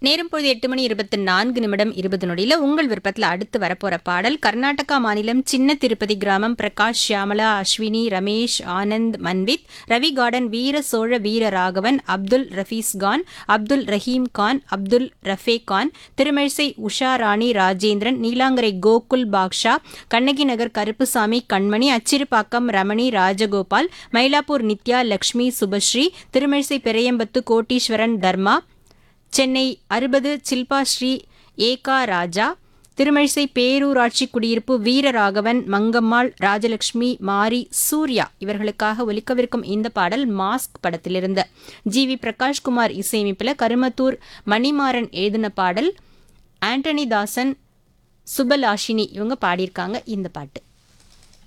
நேரம் பொழுது எட்டு மணி இருபத்தி நான்கு நிமிடம் இருபது நொடியில் உங்கள் விருப்பத்தில் அடுத்து வரப்போற பாடல் கர்நாடகா மாநிலம் சின்ன திருப்பதி கிராமம் பிரகாஷ் ஷியாமலா அஸ்வினி ரமேஷ் ஆனந்த் மன்வித் ரவி கார்டன் வீர சோழ வீர ராகவன் அப்துல் ரஃபீஸ் கான் அப்துல் ரஹீம் கான் அப்துல் ரஃபே கான் திருமழிசை உஷா ராணி ராஜேந்திரன் நீலாங்கரை கோகுல் பாக்ஷா கண்ணகி நகர் கருப்புசாமி கண்மணி அச்சிறுபாக்கம் ரமணி ராஜகோபால் மயிலாப்பூர் நித்யா லக்ஷ்மி சுபஸ்ரீ திருமழிசை பெரையம்பத்து கோட்டீஸ்வரன் தர்மா சென்னை அறுபது சில்பா ஸ்ரீ ஏகா ராஜா திருமழிசை பேரூராட்சி குடியிருப்பு வீரராகவன் மங்கம்மாள் ராஜலட்சுமி மாரி சூர்யா இவர்களுக்காக ஒலிக்கவிருக்கும் இந்த பாடல் மாஸ்க் படத்திலிருந்து ஜி வி பிரகாஷ்குமார் இசையமைப்பில் கருமத்தூர் மணிமாறன் எழுதின பாடல் ஆண்டனி தாசன் சுபலாஷினி இவங்க பாடியிருக்காங்க இந்த பாட்டு